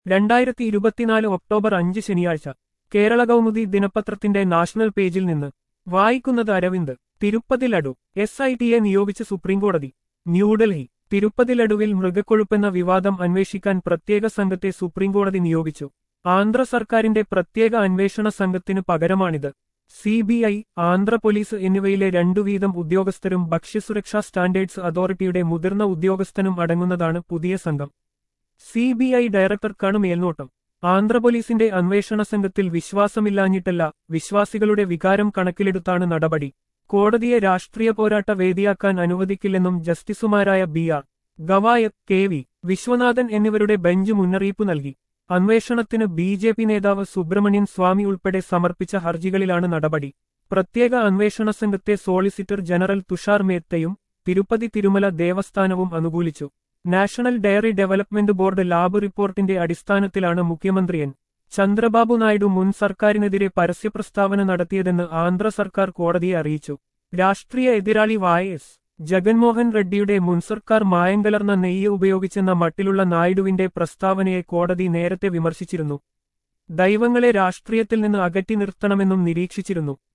രണ്ടായിരത്തി ഇരുപത്തിനാല് ഒക്ടോബർ അഞ്ച് ശനിയാഴ്ച കേരള കൗമുദി ദിനപത്രത്തിന്റെ നാഷണൽ പേജിൽ നിന്ന് വായിക്കുന്നത് അരവിന്ദ് തിരുപ്പതി ലഡു എസ് ഐ ടിയെ നിയോഗിച്ച് സുപ്രീംകോടതി ന്യൂഡൽഹി തിരുപ്പതി ലഡുവിൽ മൃഗക്കൊഴുപ്പെന്ന വിവാദം അന്വേഷിക്കാൻ പ്രത്യേക സംഘത്തെ സുപ്രീംകോടതി നിയോഗിച്ചു ആന്ധ്ര സർക്കാരിന്റെ പ്രത്യേക അന്വേഷണ സംഘത്തിനു പകരമാണിത് C B I Andhra police എന്നിവയിലെ രണ്ടു വീതം ഉദ്യോഗസ്ഥരും ഭക്ഷ്യസുരക്ഷാ സ്റ്റാൻഡേർഡ്സ് അതോറിറ്റിയുടെ മുതിർന്ന ഉദ്യോഗസ്ഥനും അടങ്ങുന്നതാണ് പുതിയ സംഘം സി ബി ഐ ഡയറക്ടർക്കാണ് മേൽനോട്ടം ആന്ധ്ര പോലീസിന്റെ അന്വേഷണ സംഘത്തിൽ വിശ്വാസമില്ലാഞ്ഞിട്ടല്ല വിശ്വാസികളുടെ വികാരം കണക്കിലെടുത്താണ് നടപടി കോടതിയെ രാഷ്ട്രീയ പോരാട്ട വേദിയാക്കാൻ അനുവദിക്കില്ലെന്നും ജസ്റ്റിസുമാരായ ബി ആർ ഗവായത്ത് കെ വി വിശ്വനാഥൻ എന്നിവരുടെ ബെഞ്ച് മുന്നറിയിപ്പ് നൽകി അന്വേഷണത്തിന് ബി ജെ പി നേതാവ് സുബ്രഹ്മണ്യൻ സ്വാമി ഉൾപ്പെടെ സമർപ്പിച്ച ഹർജികളിലാണ് നടപടി പ്രത്യേക അന്വേഷണ സംഘത്തെ സോളിസിറ്റർ ജനറൽ തുഷാർ മേത്തയും തിരുപ്പതി തിരുമല ദേവസ്ഥാനവും അനുകൂലിച്ചു national dairy development board lab റിപ്പോർട്ടിന്റെ അടിസ്ഥാനത്തിലാണ് മുഖ്യമന്ത്രി എൻ ചന്ദ്രബാബു നായിഡു മുൻ സർക്കാരിനെതിരെ പരസ്യപ്രസ്താവന നടത്തിയതെന്ന് ആന്ധ്ര സർക്കാർ കോടതിയെ അറിയിച്ചു രാഷ്ട്രീയ എതിരാളി വായ എസ് ജഗൻമോഹൻ റെഡ്ഡിയുടെ മുൻ സർക്കാർ മായം കലർന്ന നെയ്യ് ഉപയോഗിച്ചെന്ന മട്ടിലുള്ള നായിഡുവിന്റെ പ്രസ്താവനയെ കോടതി നേരത്തെ വിമർശിച്ചിരുന്നു ദൈവങ്ങളെ രാഷ്ട്രീയത്തിൽ നിന്ന് അകറ്റി നിർത്തണമെന്നും നിരീക്ഷിച്ചിരുന്നു